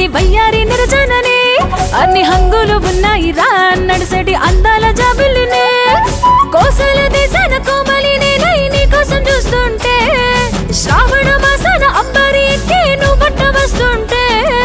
మెరిసెటి వయ్యారి నిరజననే అన్ని హంగులు ఉన్నాయి రా నడిసెటి అందాల జాబిల్లినే కోసల దేశాన కోమలి నేనై నీ కోసం చూస్తుంటే శ్రావణ మాసాన అంబరి ఎక్కి నువ్వు పట్ట వస్తుంటే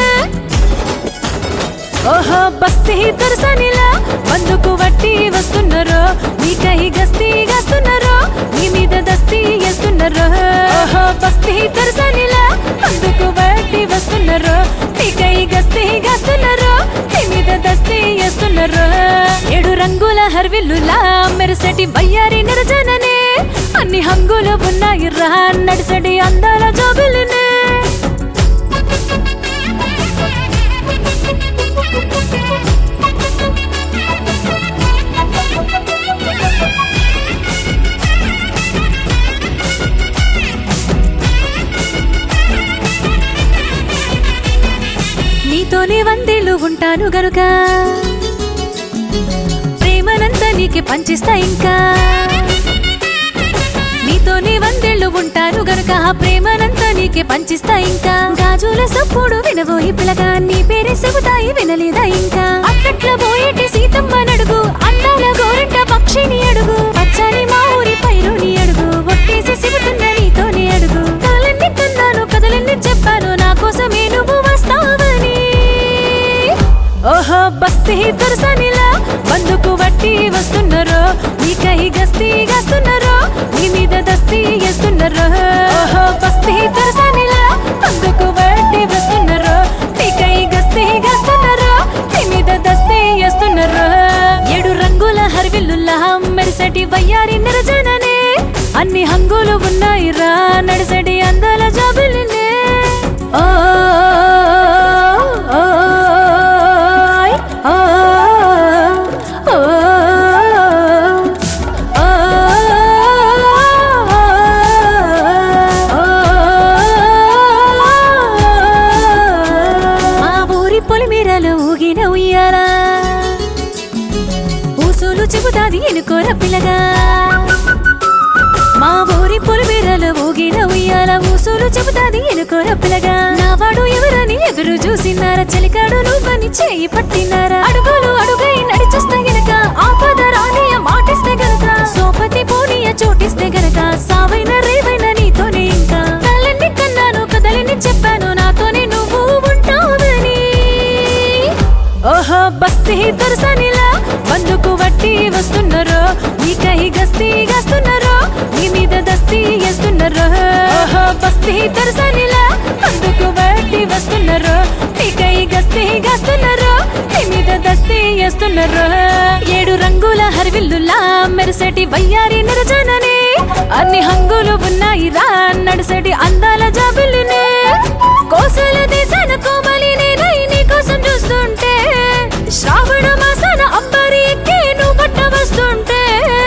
ఓహో బస్తీ దర్శనిలా మందుకు వట్టి వస్తున్నారు నీకై గస్తీ గస్తున్నారు నీ మీద దస్తీ వేస్తున్నారు ఓహో బస్తీ దర్శనిలా మందుకు వట్టి వస్తున్నారు నీకై గస్తీ గస్తున్నారు నీ మీద దస్తీ వేస్తున్నారు ఏడు రంగుల హర్విల్లులా మెరిసెటి వయ్యారి నిరజననే అన్ని హంగులు ఉన్నాయి రా నడిసెటి అందాల జోబులునే నీతోనే వందేళ్ళు ఉంటాను గనుక ప్రేమనంతా నీకే పంచిస్తా ఇంకా నీతోనే వందేళ్ళు ఉంటాను గనుక ఆ ప్రేమనంతా నీకే పంచిస్తా ఇంకా గాజుల సప్పుడు వినబోయి పిల్లగా నీ పేరే చెబుతాయి వినలేదా ఇంకా అక్కట్ల పోయేటి సీతమ్మ నడుగు అందాల గోరంట పక్షిని అడుగు పచ్చని మా ఊరి పైరుని అడుగు ఒట్టేసి చెబుతున్న నీతోనే అడుగు కలన్ని కన్నాను కథలన్నీ చెప్పాను నా కోసమే నువ్వు వస్తావని ఓహో బస్తీ దర్శనిలా బందుకు వట్టి వస్తున్నారు నీకై గస్తీ గస్తున్నారు నీ మీద దస్తీ వేస్తున్నారు ఓహో బస్తీ దర్శనిలా బందుకు వట్టి వస్తున్నారు నీకై గస్తీ గస్తున్నారు నీ మీద దస్తీ వేస్తున్నారు ఏడు రంగుల హర్విల్లుల్లా మెరిసెటి వయ్యారి నిరజననే అన్ని హంగులు ఉన్నాయి రా నడిసెటి అందాల జాబిలినే ఓ ఓ ఓయ్ ఓ ఓ ఓ మా ఊరి పొలిమీరలు ఊగిన ఉయ్యారా ఊసులు చెబుతాది ఎనుకోర పిల్లగా మా ఊరి పొలిమీరలు ఊగిన ఉయ్యాల ఊసులు చెబుతాది ఎనుకోర పిల్లగా నా వాడు ఎవరని ఎదురు చూసినారా చలికాడు నువ్వని చేయి పట్టినారా అడుగులు అడుగై నడిచొస్తే గనక ఆపద రానియ మాటిస్తే గనక సోపతి పోనీయ చోటిస్తే గనక సావైన రేవైన నీతోనే ఇంకా కళ్ళని కన్నాను కదలని చెప్పాను నాతోనే నువ్వు ఉంటావని ఓహో బస్తీ దర్శనిలా బందుకు వట్టి వస్తున్నారు నీకై గస్తీ గస్తున్నారు నీ మీద దస్తీ వేస్తున్నారు ఓహో బస్తీ దర్శనిలా బందుకు వట్టి వస్తున్నారు నీకై గస్తీ గస్తున్నారు నీ మీద దస్తీ వేస్తున్నారు ఏడు రంగుల హరివిల్లులా మెరిసెటి వయ్యారి నిరజననే అన్ని హంగులు ఉన్నాయి రా నడిసెటి అందాల జాబిల్లునే కోసల దేశాన కోమలి నేనై నీ కోసం చూస్తుంటే శ్రావణ మాసాన అంబరి ఎక్కి నువ్వు పట్ట వస్తుంటే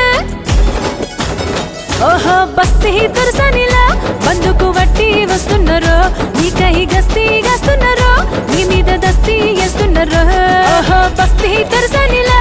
ఓహో బస్తీ దర్శనిలా బందుకు వట్టి వస్తున్నారు నీకై గస్తీ గస్తున్నారు నీ మీద దస్తీ వేస్తున్నారు ఓహో బస్తీ దర్శనిలా